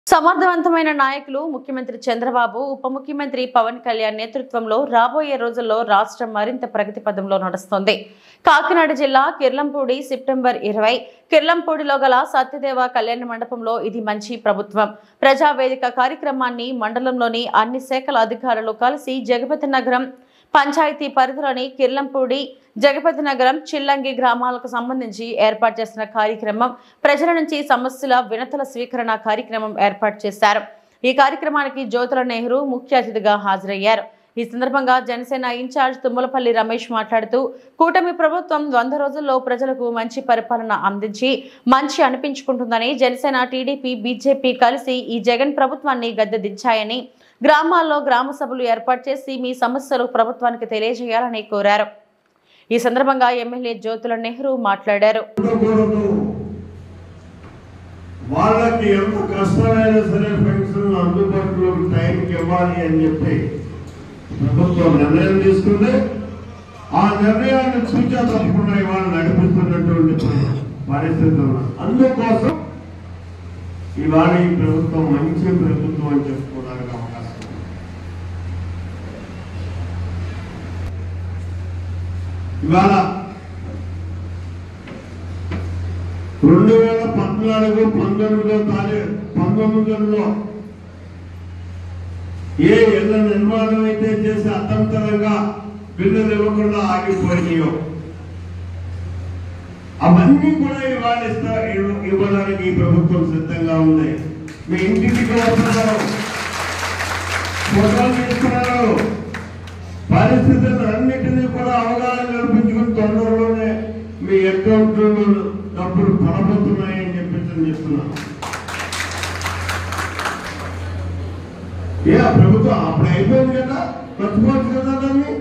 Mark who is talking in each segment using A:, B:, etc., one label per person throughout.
A: సమర్థవంతమైన నాయకులు ముఖ్యమంత్రి చంద్రబాబు ఉప ముఖ్యమంత్రి పవన్ కళ్యాణ్ నేతృత్వంలో రాబోయే రోజుల్లో రాష్ట్రం మరింత ప్రగతి పదంలో నడుస్తోంది కాకినాడ జిల్లా కిర్లంపూడి సెప్టెంబర్ ఇరవై కిర్లంపూడిలో గల సత్యదేవ కళ్యాణ మండపంలో ఇది మంచి ప్రభుత్వం ప్రజావేదిక కార్యక్రమాన్ని మండలంలోని అన్ని శాఖల అధికారులు కలిసి జగపతి నగరం పంచాయతీ పరిధిలోని కిర్లంపూడి జగపతి నగరం చిల్లంగి గ్రామాలకు సంబంధించి ఏర్పాటు చేసిన కార్యక్రమం ప్రజల నుంచి సమస్యల వినతుల స్వీకరణ కార్యక్రమం ఏర్పాటు చేశారు ఈ కార్యక్రమానికి జ్యోతుల నెహ్రూ ముఖ్య అతిథిగా హాజరయ్యారు ఈ సందర్భంగా జనసేన ఇన్ఛార్జ్ తుమ్మలపల్లి రమేష్ మాట్లాడుతూ కూటమి ప్రభుత్వం వంద రోజుల్లో ప్రజలకు మంచి పరిపాలన అందించి మంచి అనిపించుకుంటుందని జనసేన టీడీపీ బీజేపీ కలిసి ఈ జగన్ ప్రభుత్వాన్ని గద్దెదించాయని గ్రామాల్లో గ్రామ సభలు ఏర్పాటు చేసి మీ సమస్యలు ప్రభుత్వానికి తెలియజేయాలని కోరారు ఈ సందర్భంగా ఎమ్మెల్యే జ్యోతుల నెహ్రూ మాట్లాడారు
B: ఉండకూడదు వాళ్ళకి ఎంత కష్టమైనా సరే పెన్షన్ అందుబాటులోకి టైంకి ఇవ్వాలి అని చెప్పి ప్రభుత్వం నిర్ణయం తీసుకుంది ఆ నిర్ణయాన్ని సూచన తప్పకుండా ఇవాళ నడిపిస్తున్నటువంటి పరిస్థితులు అందుకోసం ఇవాళ ఈ ప్రభుత్వం మంచి ప్రభుత్వం అని చెప్పుకోవడానికి అవకాశం ఉంది. ఇవాళ రెండు వేల పద్నాలుగు పంతొమ్మిదో తారీఖు పంతొమ్మిదిలో ఏ ఇళ్ల నిర్మాణం అయితే చేసి అతంతరంగా బిల్లులు ఇవ్వకుండా ఆగిపోయినాయో అవన్నీ కూడా ఇవాళ ఇస్తా ఇవ్వ- ఇవ్వడానికి ఈ ప్రభుత్వం సిద్ధంగా ఉంది మీ ఇంటికి వస్తున్నారు ఫోటోలు తీసుకున్నారు పరిస్థితులను అన్నిటినీ కూడా అవగాహన కల్పించుకుని తొందరలోనే మీ అకౌంట్లో డబ్బులు పడబోతున్నాయని చెప్పేసి చెప్తున్నాను ఏ ఆ ప్రభుత్వం అప్పుడు అయిపోయింది కదా మర్చిపోవచ్చు కదా దాన్ని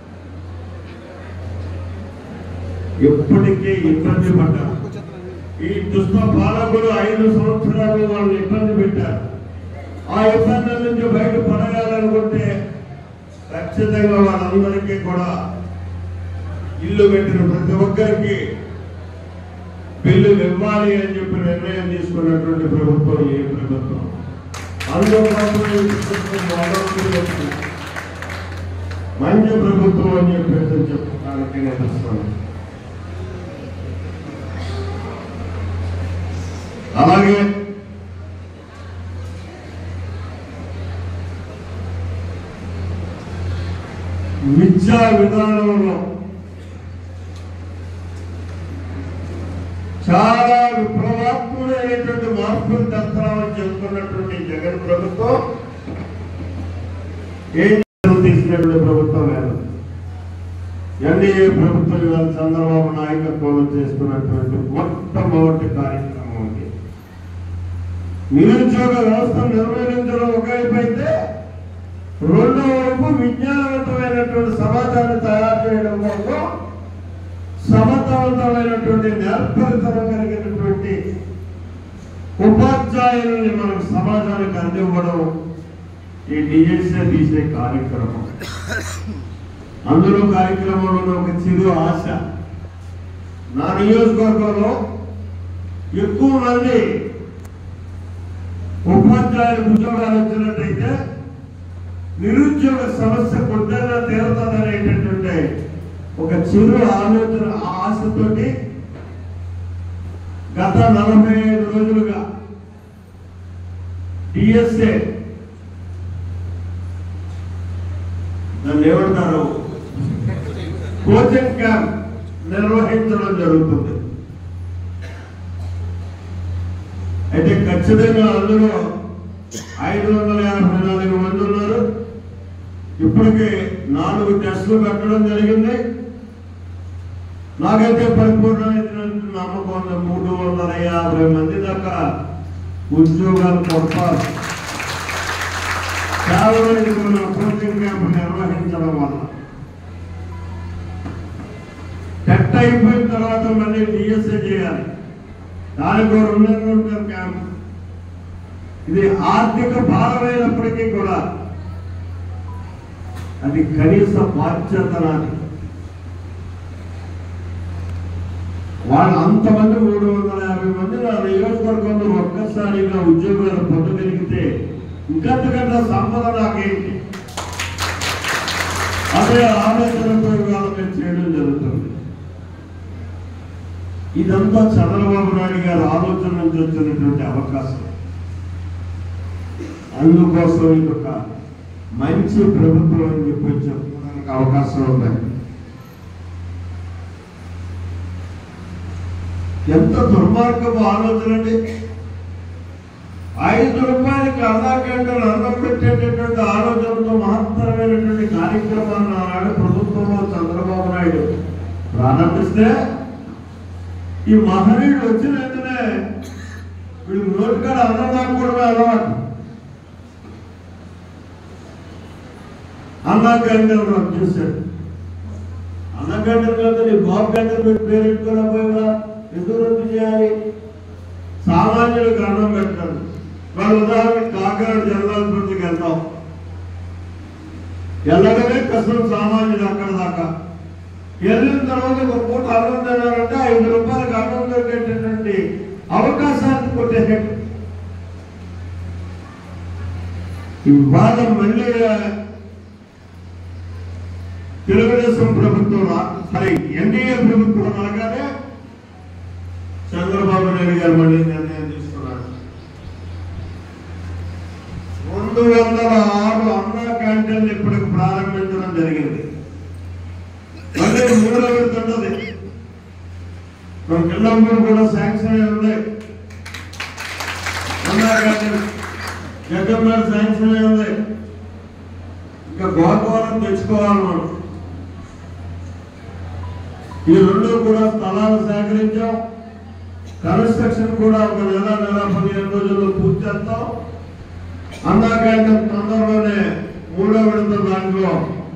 B: ఎప్పటికీ ఇబ్బంది పడ్డారు ఈ దుష్ట పాలకులు ఐదు సంవత్సరాలు వాళ్ళు ఇబ్బంది పెట్టారు ఆ ఇబ్బందుల నుంచి బయట పడగాలనుకుంటే ఖచ్చితంగా వాళ్ళందరికీ కూడా ఇల్లు పెట్టిన ప్రతి ఒక్కరికి బిల్లు ఇవ్వాలి అని చెప్పి నిర్ణయం తీసుకున్నటువంటి ప్రభుత్వం ఏ ప్రభుత్వం అందుకోసం ఈ ప్రభుత్వం వాళ్ళందరూ చెప్తున్నారు. మంచి ప్రభుత్వం అని చెప్పేసి చెప్పడానికి నిలుస్తున్నాను అలాగే విద్యా విధానంలో చాలా విప్లవాత్మకమైనటువంటి మార్పులు తెస్తామని చెప్తున్నటువంటి జగన్ ప్రభుత్వం ఏం చర్యలు తీసుకున్నటువంటి ప్రభుత్వం లేదు ఎన్డీఏ ప్రభుత్వం ఇవాళ చంద్రబాబు నాయకత్వంలో చేసుకున్నటువంటి మొట్టమొదటి కార్యక్రమం ఇది నిరుద్యోగ వ్యవస్థను నిర్వహించడం ఒకవైపు అయితే రెండో వైపు విజ్ఞానవంతమైనటువంటి సమాజాన్ని తయారు చేయడం కోసం సమర్థవంతమైనటువంటి నేర్పరితనం కలిగినటువంటి ఉపాధ్యాయులని మనకు సమాజానికి అందివ్వడం ఈ డిఎస్ఏ తీసే కార్యక్రమం అందులో కార్యక్రమంలో ఒక చిరు ఆశ నా నియోజకవర్గంలో ఎక్కువ మంది ఉపాధ్యాయులకు ఉద్యోగాలు వచ్చినట్టయితే నిరుద్యోగ సమస్య కొద్దిగా తీరుతుందనేటటువంటి ఒక చిరు ఆలోచన ఆ ఆశతోటి గత నలభై ఐదు రోజులుగా డిఎస్ఏ దాన్ని ఏమంటారు కోచింగ్ క్యాంప్ నిర్వహించడం జరుగుతుంది అయితే ఖచ్చితంగా అందులో ఐదు వందల యాభై నాలుగు మంది ఉన్నారు ఇప్పటికే నాలుగు టెస్టులు పెట్టడం జరిగింది నాకైతే పరిపూర్ణమైనటువంటి నమ్మకం ఉంది మూడు వందల యాభై మంది దాకా ఉద్యోగాలు కొడతారు కేవలం ఇది మన కోచింగ్ క్యాంప్ నిర్వహించడం వల్ల టెట్ అయిపోయిన తర్వాత మళ్ళీ డిఎస్ఏ చేయాలి దానికి ఒక రెండు నెలలు ఉంటుంది క్యాంప్ ఇది ఆర్థిక భారమైనప్పటికీ కూడా అది కనీస బాధ్యత నాది వాళ్ళు అంతమంది మూడు వందల యాభై మంది నా నియోజకవర్గంలో ఒక్కసారిగా ఉద్యోగాలు పొందగలిగితే ఇంకంతకంటే సంపద నాకేంటి అదే ఆలోచనతో ఇవాళ మేము చేయడం జరుగుతుంది ఇదంతా చంద్రబాబు నాయుడు గారి ఆలోచన నుంచి వచ్చినటువంటి అవకాశం అందుకోసం ఇది ఒక మంచి ప్రభుత్వం అని చెప్పి చెప్పుకోవడానికి అవకాశం ఉంది ఎంత దుర్మార్గపు ఆలోచన అండి ఐదు రూపాయలకి అన్నా గంటలు అన్నం పెట్టేటటువంటి ఆలోచనతో మహత్తరమైనటువంటి కార్యక్రమాన్ని ఆనాడు ప్రభుత్వంలో చంద్రబాబు నాయుడు ప్రారంభిస్తే ఈ మహనీయుడు వచ్చిన వెంటనే వీడు నోటికాడ అన్నం దాక్కోవడమే అలవాటు అన్నా గంటలు రద్దు చేశాడు అన్న గంటలు కాదు నీ బాబు గంటలు పెట్టి పేరు పెట్టుకున్నా పోయినా ఎందుకు రద్దు చేయాలి సామాన్యులకు అన్నం పెట్టాలి వాళ్ళ ఉదాహరణ కాకినాడ జనరాలపతికి వెళ్తాం వెళ్ళడమే కష్టం సామాన్యుడు అక్కడ దాకా వెళ్ళిన తర్వాత ఒక పూట అన్నం తినాలంటే ఐదు రూపాయలకు అన్నం దొరికేటటువంటి అవకాశాన్ని కొట్టేసాడు ఇవాళ మళ్ళీ తెలుగుదేశం ప్రభుత్వం రా- సారీ ఎన్డీఏ ప్రభుత్వం రాగానే చంద్రబాబు నాయుడు గారు మళ్ళీ నిర్ణయం తీసుకున్నారు రెండు వందల ఆరు అన్నా క్యాంటీన్లు ఇప్పటికి ప్రారంభించడం జరిగింది మళ్ళీ మూడో విడుతుంటది మన పిల్లమ్మలు కూడా శాంక్షన్ అయి ఉంది అన్నా క్యాంటీన్ జగన్మోహన్ శాంక్షన్ అయి ఉంది ఇంకా గోకవరం తెచ్చుకోవాలి మనం ఈ రెండు కూడా స్థలాలు సేకరించాం కన్స్ట్రక్షన్ కూడా ఒక నెల నెల పదిహేను రోజుల్లో పూర్తి చేస్తాం అన్నాకంటే తొందరలోనే మూడో విడత దాంట్లో